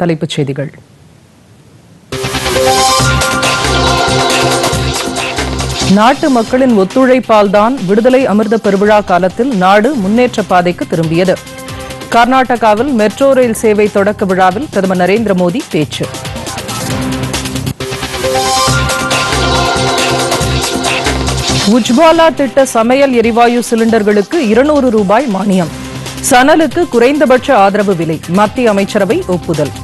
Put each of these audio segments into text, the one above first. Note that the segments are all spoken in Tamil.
தலைப்புச் செய்திகள் நாட்டு மக்களின் ஒத்துழைப்பால்தான் விடுதலை அமிர்த பெருவிழா காலத்தில் நாடு முன்னேற்ற பாதைக்கு திரும்பியது கர்நாடகாவில் மெட்ரோ ரயில் சேவை தொடக்க விழாவில் பிரதமர் நரேந்திர மோடி பேச்சு உஜ்வாலா திட்ட சமையல் எரிவாயு சிலிண்டர்களுக்கு இருநூறு ரூபாய் மானியம் சணலுக்கு குறைந்தபட்ச ஆதரவு விலை மத்திய அமைச்சரவை ஒப்புதல்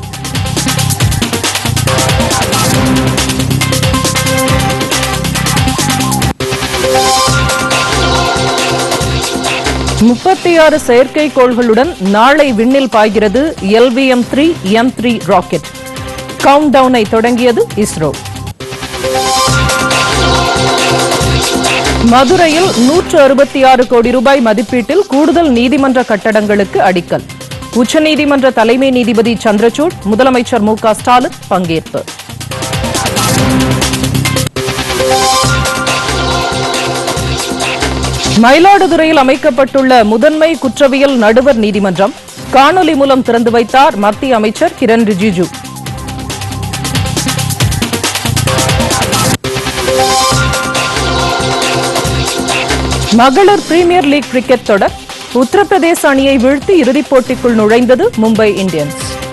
முப்பத்தி ஆறு செயற்கைக்கோள்களுடன் நாளை விண்ணில் பாய்கிறது LVM three M three rocket கவுண்ட் டவுனை தொடங்கியது இஸ்ரோ மதுரையில் நூற்று அறுபத்தி ஆறு கோடி ரூபாய் மதிப்பீட்டில் கூடுதல் நீதிமன்ற கட்டடங்களுக்கு அடிக்கல் உச்சநீதிமன்ற தலைமை நீதிபதி சந்திரசூட் முதலமைச்சர் மு க ஸ்டாலின் பங்கேற்பு மயிலாடுதுறையில் அமைக்கப்பட்டுள்ள முதன்மை குற்றவியல் நடுவர் நீதிமன்றம் காணொலி மூலம் திறந்து வைத்தார் மத்திய அமைச்சர் கிரண் ரிஜிஜு மகளிர் பிரீமியர் லீக் கிரிக்கெட் தொடர் உத்தரப்பிரதேச அணியை வீழ்த்தி இறுதிப் போட்டிக்குள் நுழைந்தது மும்பை இந்தியன்ஸ்